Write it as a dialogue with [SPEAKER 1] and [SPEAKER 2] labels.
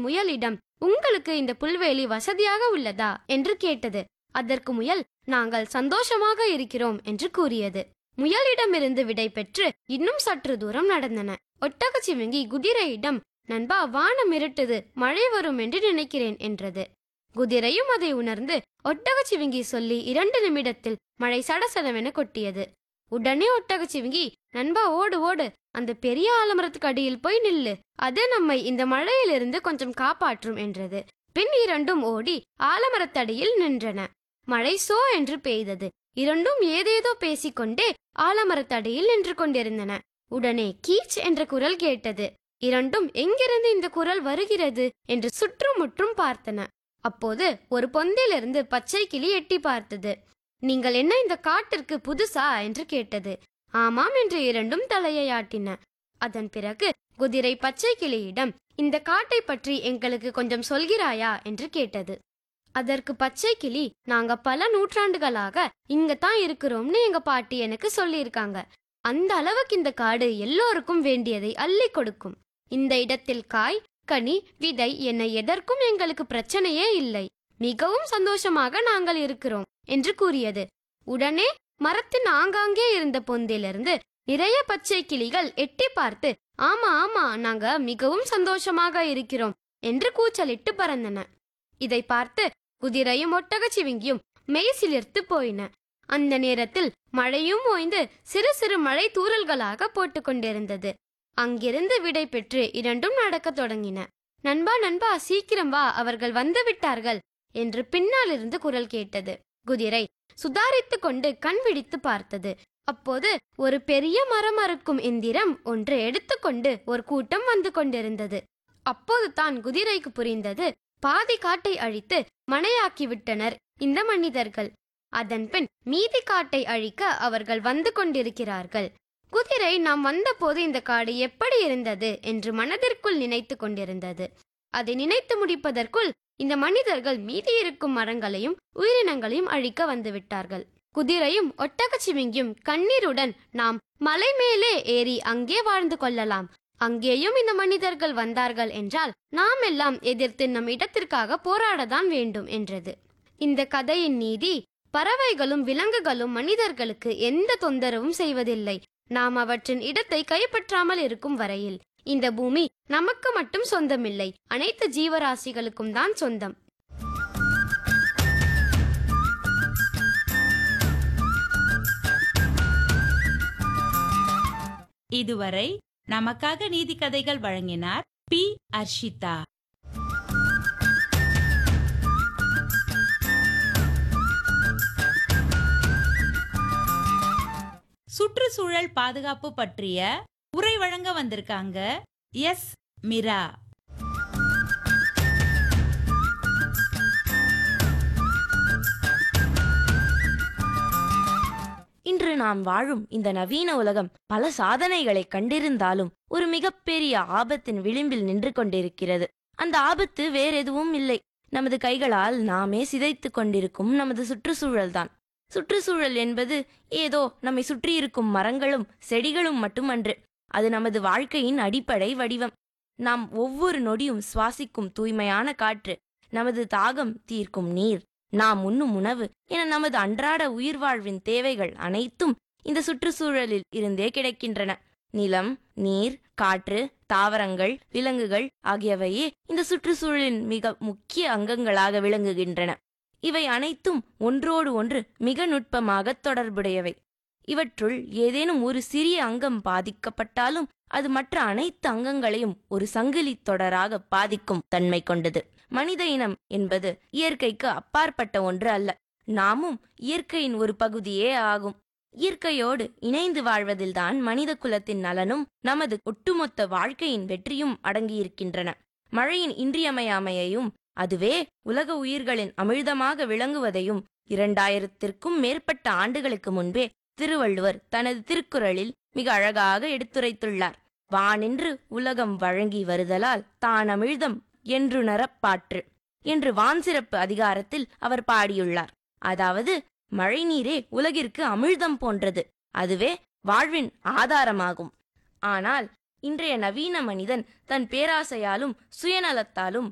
[SPEAKER 1] முயலிடம் உங்களுக்கு இந்த புல்வெளி வசதியாக உள்ளதா என்று கேட்டது அதற்கு முயல் நாங்கள் சந்தோஷமாக இருக்கிறோம் என்று கூறியது முயலிடமிருந்து விடை பெற்று இன்னும் சற்று தூரம் நடந்தன ஒட்டகச் சிவிங்கி குதிரையிடம் நண்பா வானம் இருட்டுது மழை வரும் என்று நினைக்கிறேன் என்றது குதிரையும் அதை உணர்ந்து ஒட்டகச் சிவிங்கி சொல்லி இரண்டு நிமிடத்தில் மழை சடசடவென கொட்டியது உடனே ஒட்டகச் சிவிங்கி நண்பா ஓடு ஓடு அந்த பெரிய ஆலமரத்துக்கு அடியில் போய் நில்லு அது நம்மை இந்த மழையிலிருந்து கொஞ்சம் காப்பாற்றும் என்றது பின் இரண்டும் ஓடி ஆலமரத்தடியில் நின்றன மழை சோ என்று பெய்தது இரண்டும் ஏதேதோ பேசிக்கொண்டே ஆலமரத்தடியில் நின்று கொண்டிருந்தன உடனே கீச் என்ற குரல் கேட்டது இரண்டும் எங்கிருந்து இந்த குரல் வருகிறது என்று சுற்றுமுற்றும் பார்த்தன அப்போது ஒரு பொந்திலிருந்து பச்சை கிளி எட்டி பார்த்தது நீங்கள் என்ன இந்த காட்டிற்கு புதுசா என்று கேட்டது ஆமாம் என்று இரண்டும் தலையை ஆட்டின அதன் பிறகு குதிரை பச்சை கிளியிடம் இந்த காட்டை பற்றி எங்களுக்கு கொஞ்சம் சொல்கிறாயா என்று கேட்டது அதற்கு பச்சை கிளி நாங்க பல நூற்றாண்டுகளாக இங்க தான் இருக்கிறோம்னு எங்க பாட்டி எனக்கு சொல்லியிருக்காங்க அந்த அளவுக்கு இந்த காடு எல்லோருக்கும் வேண்டியதை அள்ளி கொடுக்கும் இந்த இடத்தில் காய் கனி விதை என எதற்கும் எங்களுக்கு பிரச்சனையே இல்லை மிகவும் சந்தோஷமாக நாங்கள் இருக்கிறோம் என்று கூறியது உடனே மரத்தின் ஆங்காங்கே இருந்த பொந்திலிருந்து நிறைய பச்சை கிளிகள் எட்டி பார்த்து ஆமா ஆமா நாங்க மிகவும் சந்தோஷமாக இருக்கிறோம் என்று கூச்சலிட்டு பறந்தன இதை பார்த்து குதிரையும் ஒட்டகச் சிவிங்கியும் மெய் சிலிர்த்து போயின அந்த நேரத்தில் மழையும் ஓய்ந்து சிறு சிறு மழை தூறல்களாக போட்டுக்கொண்டிருந்தது அங்கிருந்து விடை பெற்று இரண்டும் நடக்கத் தொடங்கின நண்பா நண்பா சீக்கிரம் வா அவர்கள் வந்து விட்டார்கள் என்று பின்னாலிருந்து குரல் கேட்டது குதிரை சுதாரித்துக் கொண்டு கண் விழித்து பார்த்தது அப்போது ஒரு பெரிய மரம் அறுக்கும் எந்திரம் ஒன்று எடுத்துக்கொண்டு ஒரு கூட்டம் வந்து கொண்டிருந்தது அப்போது தான் குதிரைக்கு புரிந்தது பாதி காட்டை அழித்து மனையாக்கி விட்டனர் இந்த மனிதர்கள் அதன் பின் மீதி காட்டை அழிக்க அவர்கள் வந்து கொண்டிருக்கிறார்கள் குதிரை நாம் வந்தபோது இந்த காடு எப்படி இருந்தது என்று மனதிற்குள் நினைத்து கொண்டிருந்தது அதை நினைத்து முடிப்பதற்குள் இந்த மனிதர்கள் மீதி இருக்கும் மரங்களையும் உயிரினங்களையும் அழிக்க வந்துவிட்டார்கள் குதிரையும் ஒட்டகச் சிவிங்கியும் கண்ணீருடன் நாம் மலை மேலே ஏறி அங்கே வாழ்ந்து கொள்ளலாம் அங்கேயும் இந்த மனிதர்கள் வந்தார்கள் என்றால் நாம் எல்லாம் எதிர்த்து நம் இடத்திற்காக போராடத்தான் வேண்டும் என்றது இந்த கதையின் நீதி பறவைகளும் விலங்குகளும் மனிதர்களுக்கு எந்த தொந்தரவும் செய்வதில்லை நாம் அவற்றின் இடத்தை கைப்பற்றாமல் இருக்கும் வரையில் இந்த பூமி நமக்கு மட்டும் சொந்தமில்லை அனைத்து ஜீவராசிகளுக்கும் தான் சொந்தம்
[SPEAKER 2] இதுவரை நமக்காக நீதி கதைகள் வழங்கினார் பி அர்ஷிதா சுற்றுச்சூழல் பாதுகாப்பு பற்றிய உரை வழங்க வந்திருக்காங்க எஸ் மிரா
[SPEAKER 3] இன்று நாம் வாழும் இந்த நவீன உலகம் பல சாதனைகளை கண்டிருந்தாலும் ஒரு மிகப்பெரிய ஆபத்தின் விளிம்பில் நின்று கொண்டிருக்கிறது அந்த ஆபத்து வேறெதுவும் இல்லை நமது கைகளால் நாமே சிதைத்துக் கொண்டிருக்கும் நமது சுற்றுச்சூழல்தான் சுற்றுச்சூழல் என்பது ஏதோ நம்மை சுற்றியிருக்கும் மரங்களும் செடிகளும் மட்டுமன்று அது நமது வாழ்க்கையின் அடிப்படை வடிவம் நாம் ஒவ்வொரு நொடியும் சுவாசிக்கும் தூய்மையான காற்று நமது தாகம் தீர்க்கும் நீர் நாம் உண்ணும் உணவு என நமது அன்றாட உயிர் வாழ்வின் தேவைகள் அனைத்தும் இந்த சுற்றுச்சூழலில் இருந்தே கிடைக்கின்றன நிலம் நீர் காற்று தாவரங்கள் விலங்குகள் ஆகியவையே இந்த சுற்றுச்சூழலின் மிக முக்கிய அங்கங்களாக விளங்குகின்றன இவை அனைத்தும் ஒன்றோடு ஒன்று மிக நுட்பமாக தொடர்புடையவை இவற்றுள் ஏதேனும் ஒரு சிறிய அங்கம் பாதிக்கப்பட்டாலும் அது மற்ற அனைத்து அங்கங்களையும் ஒரு சங்கிலி தொடராக பாதிக்கும் தன்மை கொண்டது மனித இனம் என்பது இயற்கைக்கு அப்பாற்பட்ட ஒன்று அல்ல நாமும் இயற்கையின் ஒரு பகுதியே ஆகும் இயற்கையோடு இணைந்து வாழ்வதில்தான் மனித குலத்தின் நலனும் நமது ஒட்டுமொத்த வாழ்க்கையின் வெற்றியும் அடங்கியிருக்கின்றன மழையின் இன்றியமையாமையையும் அதுவே உலக உயிர்களின் அமிழ்தமாக விளங்குவதையும் இரண்டாயிரத்திற்கும் மேற்பட்ட ஆண்டுகளுக்கு முன்பே திருவள்ளுவர் தனது திருக்குறளில் மிக அழகாக எடுத்துரைத்துள்ளார் வானின்று உலகம் வழங்கி வருதலால் தான் அமிழ்தம் என்றுணரப் பாற்று என்று வான் சிறப்பு அதிகாரத்தில் அவர் பாடியுள்ளார் அதாவது மழைநீரே உலகிற்கு அமிழ்தம் போன்றது அதுவே வாழ்வின் ஆதாரமாகும் ஆனால் இன்றைய நவீன மனிதன் தன் பேராசையாலும் சுயநலத்தாலும்